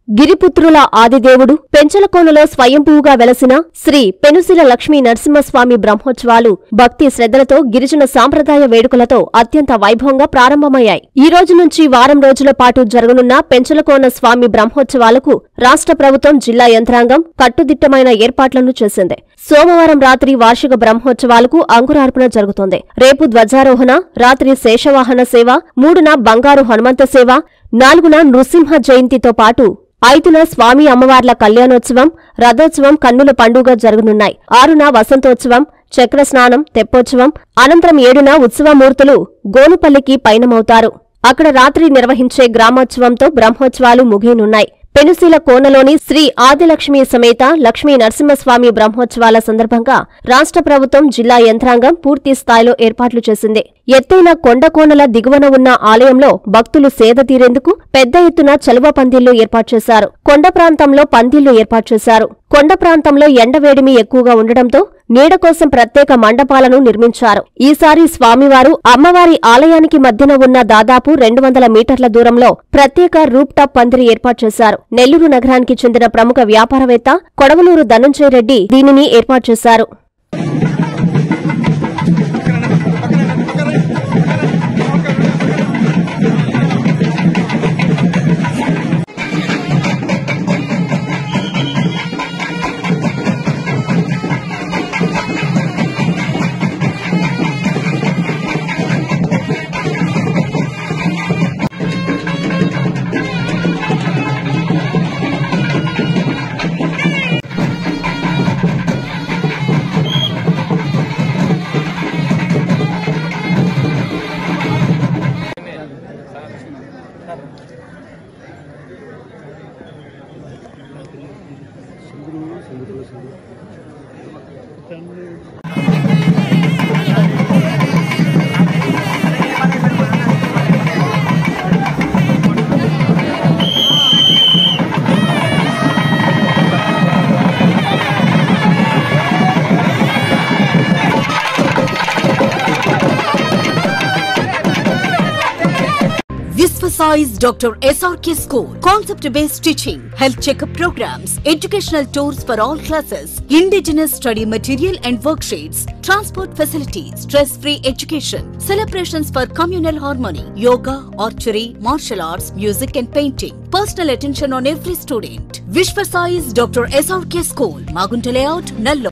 గిరిపుత్రుల ఆదిదేవుడు పెంచలకోనలో స్వయంభూగా వెలసిన శ్రీ పెనుసిల లక్ష్మీ నరసింహస్వామి బ్రహ్మోత్సవాలు భక్తి శ్రద్ధలతో గిరిజన సాంప్రదాయ వేడుకలతో అత్యంత వైభవంగా ప్రారంభమయ్యాయి ఈ రోజు నుంచి వారం రోజుల పాటు జరగనున్న పెంచలకోన స్వామి బ్రహ్మోత్సవాలకు రాష్ట్ర ప్రభుత్వం జిల్లా యంత్రాంగం కట్టుదిట్టమైన ఏర్పాట్లను చేసింది సోమవారం రాత్రి వార్షిక బ్రహ్మోత్సవాలకు అంకురార్పణ జరుగుతోంది రేపు ధ్వజారోహణ రాత్రి శేషవాహన సేవ మూడున బంగారు హనుమంత సేవ నాలుగున నృసింహ జయంతితో పాటు ఐదున స్వామి అమ్మవార్ల కళ్యాణోత్సవం రథోత్సవం కన్నుల పండుగ జరగనున్నాయి ఆరున వసంతోత్సవం చక్ర స్నానం తెప్పోత్సవం అనంతరం ఏడున ఉత్సవమూర్తులు గోనుపల్లికి పయనమవుతారు అక్కడ రాత్రి నిర్వహించే గ్రామోత్సవంతో బ్రహ్మోత్సవాలు ముగియనున్నాయి పెనుశీల కోనలోని శ్రీ ఆదిలక్ష్మి సమేత లక్ష్మీ నరసింహస్వామి బ్రహ్మోత్సవాల సందర్భంగా రాష్ట్ర ప్రభుత్వం జిల్లా యంత్రాంగం పూర్తి స్థాయిలో ఏర్పాట్లు చేసింది ఎత్తైన కొండ కోనల దిగువన ఉన్న ఆలయంలో భక్తులు సేద తీరేందుకు పెద్ద ఎత్తున చలువ పందిళ్లు ఏర్పాటు చేశారు కొండ ప్రాంతంలో పందిళ్లు ఏర్పాటు చేశారు కొండ ప్రాంతంలో ఎండవేడిమి ఎక్కువగా ఉండడంతో నీడ కోసం ప్రత్యేక మండపాలను నిర్మించారు ఈసారి స్వామివారు అమ్మవారి ఆలయానికి మధ్యన ఉన్న దాదాపు రెండు వందల మీటర్ల దూరంలో ప్రత్యేక రూప్ టాప్ పందిరి ఏర్పాటు చేశారు నెల్లూరు నగరానికి చెందిన ప్రముఖ వ్యాపారవేత్త కొడవలూరు ధనుంజయ రెడ్డి దీనిని ఏర్పాటు చేశారు Visvasize Dr. SRK School. Concept based teaching, health checkup programs, educational tours for all classes, indigenous study material and worksheets, transport facilities, stress free education, celebrations for communal harmony, yoga, archery, martial arts, music and painting. Personal attention on every student. Visvasize Dr. SRK School. Magunta Layout, Nallo.